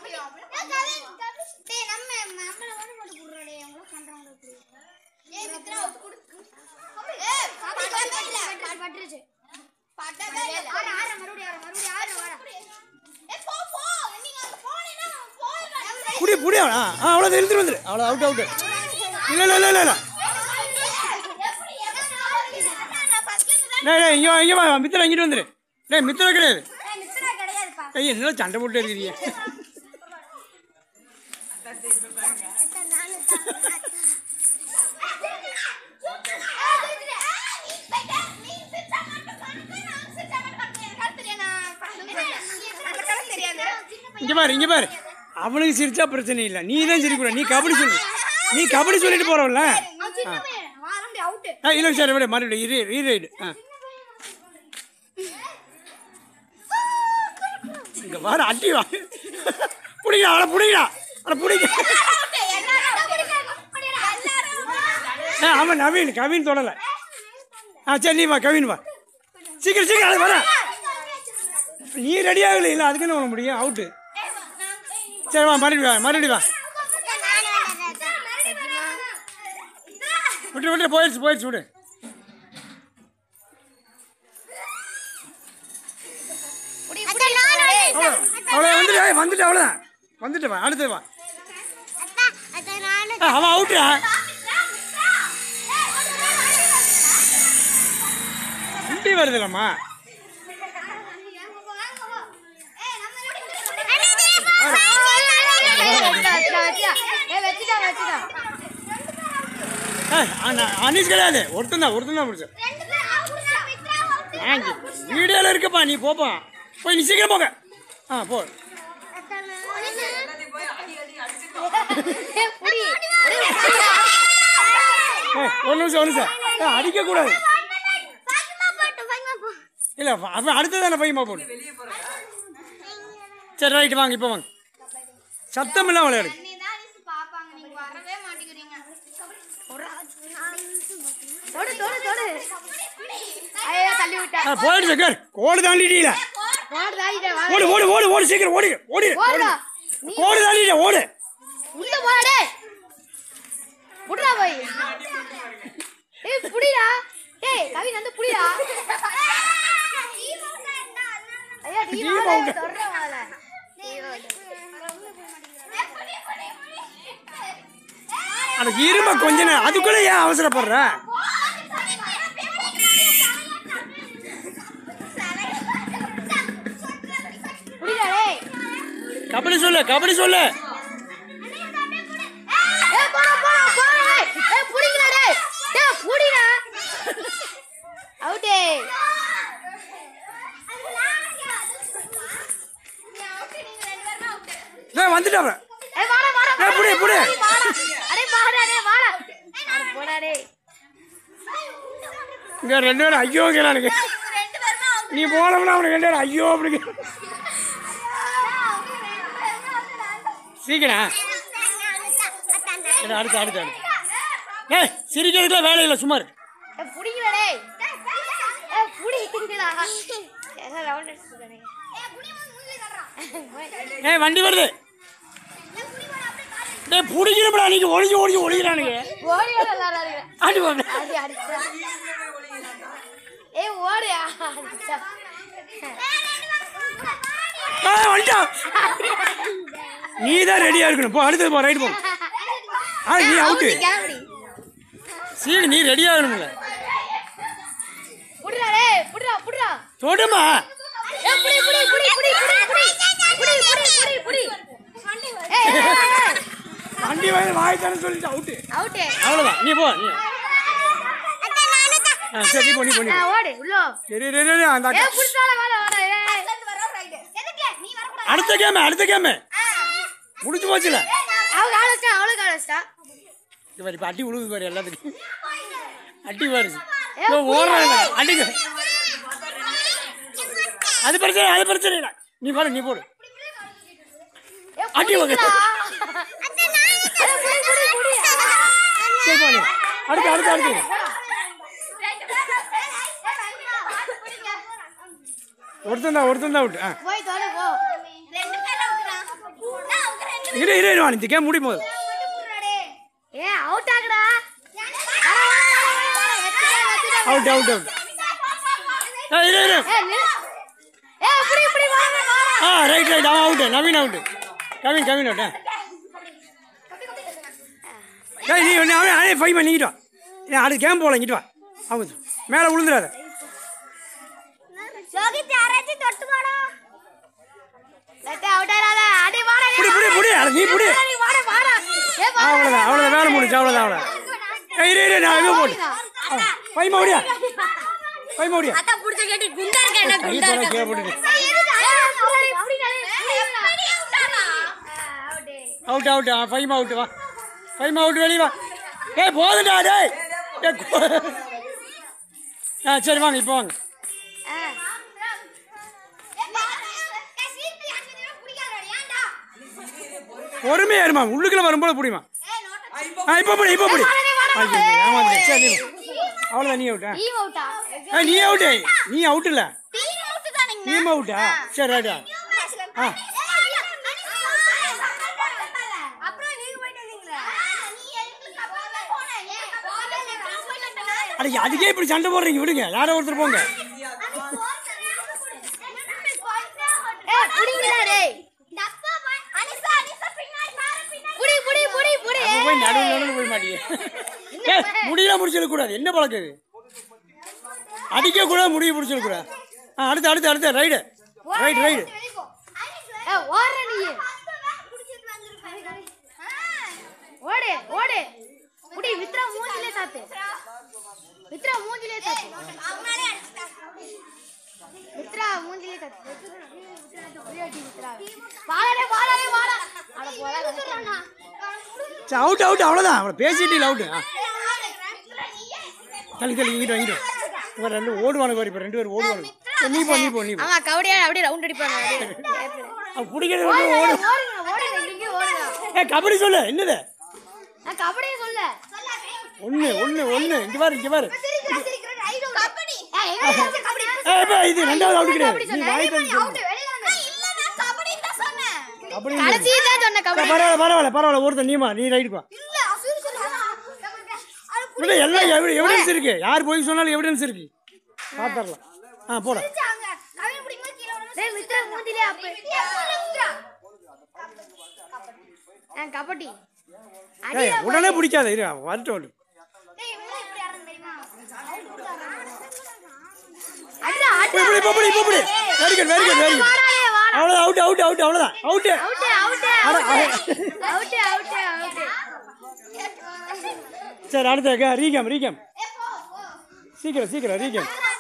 டேய் நம்ம நம்மள வந்து போட்டு குடுறடே எவ்வளவு பண்றாங்க ஏய் மித்ரா அவுட் குடு ஏய் பட்டல பட்டுருச்சு பட்டவே இல்ல ஆற ஆற மறுபடியும் ஆற மறுபடியும் ஆற வாடா ஏய் போ போ நீங்க அங்க போனீனா போயிடுறா புடி புடி ஆ ஆ, அவ்வளோ இழுத்துட்டு வந்துரு அவ்வளோ அவுட் அவுட் இல்லை இல்லை இல்லை இல்லை இல்லை எப்படி நான் ஃபர்ஸ்ட்ல இருந்து டேய் டேய் இங்கே வா இங்கே வா மித்திர இங்கிட்டு வந்துரு டேய் மித்திர கிடையாது ஏய் மித்ரா கிடையாதுப்பா ஐயா என்ன சண்டை போட்டு இருக்கிறீங்க இங்கே பாரு இங்கே பாரு அவனுக்கு சிரிச்சா பிரச்சனை இல்லை நீ தான் சிரிக்கூட நீ கபடி சொல்லு நீ கபடி சொல்லிட்டு போறவல்ல ஆ இல்லை சார் விட மறுபடியும் ரீ ரீரைடு ஆ இங்கே பாரு அட்டி வா பிடிக்கா அவளை பிடிக்கா அவளை பிடிக்க ஆ ஆமாம் நவீன் கவின் தொடலை ஆ சரி நீ வா கவின் வா சீக்கிரம் சீக்கிரம் அது வர நீ ரெடி ஆகல இல்லை அதுக்கு என்ன பண்ண முடியும் அவுட்டு சரி வா மறுபடியும் வா மறுபடியும் வா விட்டு விட்டு போயிடுச்சு போயிடுச்சு விடு அவ்வளோ அவ்வளோ வந்துட்டு ஏய், வந்துட்டு அவ்வளோதான் வந்துட்டு வா அடுத்து வா ஆ, அவன் அவுட்டா வண்டி வருதுல்லம்மா ஏய், அண்ணா, அனீஸ் கிடையாது ஒருத்தன் தான் ஒருத்தன் தான் பிடிச்ச வீடியோவில் இருக்கப்பா நீ போப்பா போய் நீ சீக்கிரம் போங்க ஆ போ ஏய், ஒரு நிமிஷம் ஒரு நிமிஷம் ஏய், அடிக்கக்கூடாது இல்லை அவன் அடுத்து தானே பையமா போடு சரி ரைட்டு வாங்க இப்போ வாங்க சத்தம் இல்லாம விளையாடு பாப்பாங்க நீங்க வரவே மாட்டேங்கிறீங்க தொடு தொடு தொடு ஐயோ தள்ளி விட்டா ஆ போயிடுச்சு கேர் கோடு தாண்டிட்டீல ஓடு தாயிட்ட வா ஓடு ஓடு ஓடு ஓடு சீக்கிரம் ஓடு ஓடு ஓடுடா. கோடு தாண்டிட்ட ஓடு உள்ள போடா புடுடா போய் ஏய் புடிடா ஏய் கவி வந்து புடிடா ஐயா டீ Team வாடா out. தொடற வாடா அந்த இரும்ப கொஞ்ச நேரம் அதுக்குள்ள ஏன் அவசரப்படுற புடிடா டேய் கபடி சொல்லு கபடி சொல்லு ஏய் போடா போடா போடா ஏய் ஏய் புடிங்கடா டேய் டேய் புடிடா அவுட்டே ஏய் வந்துட்டாப்ல ஏய் வாடா வாடா ஏய், புடி, புடி. வாடா அடே வாடா டேய் வாடா அட போடா டேய் இங்க ரெண்டு பேரும் ஐயோ கேளானுங்க நீ போனவனா அவனுக்கு ரெண்டு பேரும் ஐயோ அப்படி சீக்கிரம் சரி, அடுத்து அடுத்து அடுத்து ஏய் சிரிக்கிறதுக்குலாம் வேலை இல்லை சும்மா இரு. ஏய் புடிங்கடா டேய் ஏய் புடிங்கடா எல்லாம் ரவுண்ட் அடிச்சுதானே ஏய் வண்டி வருது டேய் பிடிக்கிறப்படா நீங்க ஒளிஞ்சு ஒளிஞ்சு ஒளிகிறானுங்க ஓடியா எல்லாரும் ஆடி வாங்க அடி அடிச்சா ஏய் ஓடியா அடிச்சா ஆ வந்துட்டான் நீ தான் ரெடியா இருக்கணும் போ அடுத்தது போ ரைட் போ ஆ நீ அவுட்டு கிளம்பி சீடு நீ ரெடியா இருக்கணும்ல புடிடா டேய் புடிடா புடிடா தொடுமா ஏய் புடி புடி புடி புடி புடி புடி புடி புடி புடி புடி ஏய் ஏய், ஏய் ஏய். வண்டி வாங்கி வாய்த்தானு சொல்லிட்டு அவுட்டு அவுட்டே அவ்வளோதான் நீ போ நீ ஆ சரி நீ போ நீ போ நீ போ. நான் ஓடு உள்ள சரி சரி, சரி அந்த ஏய் அக்கா- புடிச்சால வாடா வாடா ஏய் அடுத்த கேமு அடுத்த கேமு முடிச்சு போச்சுல அவங்க ஆளச்சா அவளுக்கு ஆளச்சா இப்போ இப்போ அடி விழுகுது பாரு எல்லாத்துக்கும் அடி பாரு இதோ ஓடுறாங்க அடிங்க அது பிரச்சனை அது பிரச்சனை இல்லை நீ பாரு நீ போடு அடி வாங்க சரி போ நீ அடுத்து அடுத்து அடுத்து ஒருத்தன் தான் ஒருத்தன் தான் அவுட் ஆ போய் தொலை போ ரெண்டு பேரும் இரு இரு இரு இந்த கேம் முடியும் போது ஏ அவுட் ஆகுடா அவுட் அவுட் அவுட் ஆ இரு இரு ஏ நில்லு. ஏ இப்படி இப்படி வாங்க வாங்க ஆ ரைட் ரைட் அவன் அவுட்டு நவீன் அவுட்டு கவின் கவின் அவுட்டா ஏய் நீ ஒன்று அவன் அவன் ஃபைவ் பண்ணிக்கிட்டு வா நீ அடுத்து கேம் போகல இங்கிட்டு வா அவங்க மேலே விழுந்துடாத யோகித் யாராச்சும் தொட்டு போடா லெட்டே அவுட் ஆயிராத அடி வாடா புடி புடி புடி அட நீ புடி நீ வாடா வாடா ஏ வா அவ்வளோதான் அவ்வளோதான் வேலை முடிச்சு அவ்வளோதான் அவ்வளோ ஏய் இரு இரு நான் இது போடு ஃபைவ் மவுடியா ஃபைவ் மவுடியா அத்தா புடிச்ச கேட்டி குண்டா இருக்க என்ன கை குண்டா தர இருக்க கீழே போட்டுட்டு அவுட் அவுட் ஆ ஃபைவ் அவுட் வா ஃபைவ் அவுட் வெளியே வா ஏய் போதுடா டேய் ஏய், கோ- ஆ சரி வாங்க இப்போ வாங்க பொறுமையா இருமா உள்ளுக்குள்ள வரும்போது புடிமா ஆ இப்போ புடி இப்போ புடி ஐயோ, ஏமாந்துட்டே. சரி நீ வா. அவ்வளோதான் நீ அவுட்டா டீம் அவுட்டா ஆ நீ அவுட்டு நீ அவுட் இல்ல நீ அவுட்டா சரி ரைட்டா ஆ அப்புறம் நீங்க போயிட்டு வந்தீங்களா அட அதுக்கே இப்படி சண்டை போடுறீங்க விடுங்க யாரோ ஒருத்தர் போங்க ஏய் புடிங்கடா டேய் புடி புடி புடி புடி அங்க போய் நடுவில் நடுவில் போய் மாட்டீங்க ஏய், முடியல முடிச்சிட கூடாது என்ன பழக்கம் இது அடிக்க கூட முடிய முடிச்சிட கூடாது ஆ அடுத்து அடுத்து அடுத்து ரைடு ரைட் ரைடு ஏய் ஓடுற நீ ஓடு ஓடு புடி வித்ரா மூஞ்சிலே சாத்து வித்ரா மூஞ்சிலே சாத்து வித்ரா மூஞ்சிலே சாத்து வித்ரா வாடா வாடா வாடா அட போடா சரி அவுட் அவுட் அவ்வளோதான் அவளை பேசிட்டு இல்லை அவுட்டு ஆ தள்ளி தள்ளி இங்கிட்டு வாங்கிட்டு வா. இவன் ரெண்டு ஓடுவானு பாரு இப்போ ரெண்டு பேரும் ஓடுவானு சரி, நீ போ நீ போ நீ போ ஆமா கபடியா அப்படியே ரவுண்ட் அடிப்பாங்க அவன் பிடிக்கிறது வந்து ஓடு ஓடுங்க ஓடுங்க இங்க ஓடுங்க ஏ கபடி சொல்லு என்னது நான் கபடியே சொல்ல ஒன்று ஒன்று ஒன்று இங்கே பாரு இங்கே பாரு கபடி எங்க இருக்கு கபடி ஏ இப்போ இது ரெண்டாவது அவுட் கிடையாது நீ வாங்கி தந்து கபடி கடைசி தான் சொன்ன கபடி பரவாயில்ல பரவாயில்ல பரவாயில்ல ஒருத்தன் நீமா நீ ரைட்டு வா இல்லை எல்லாம் எவி எவிடன்ஸ் இருக்கு யார் போய் சொன்னாலும் எவிடன்ஸ் இருக்கு பார்த்துடலாம் ஆ போட டேய் மித்ரா மூஞ்சிலே அப்ப ஆ கபடி ஏய் உடனே பிடிக்காத இரு வரட்டும் அவரு. அடிடா போய் இப்படி இப்போ இப்படி இப்போ இப்படி very good very good very good வாடாலே வாடா அவ்வளோதான் அவுட் அவுட் அவுட் அவ்வளோதான் அவுட்டு அவுட் அவுட் அட, அவுட் அவுட் அவுட் சரி அடுத்த ரீகம் ரீகம் சீக்கிரம் சீக்கிரம் ரீகம்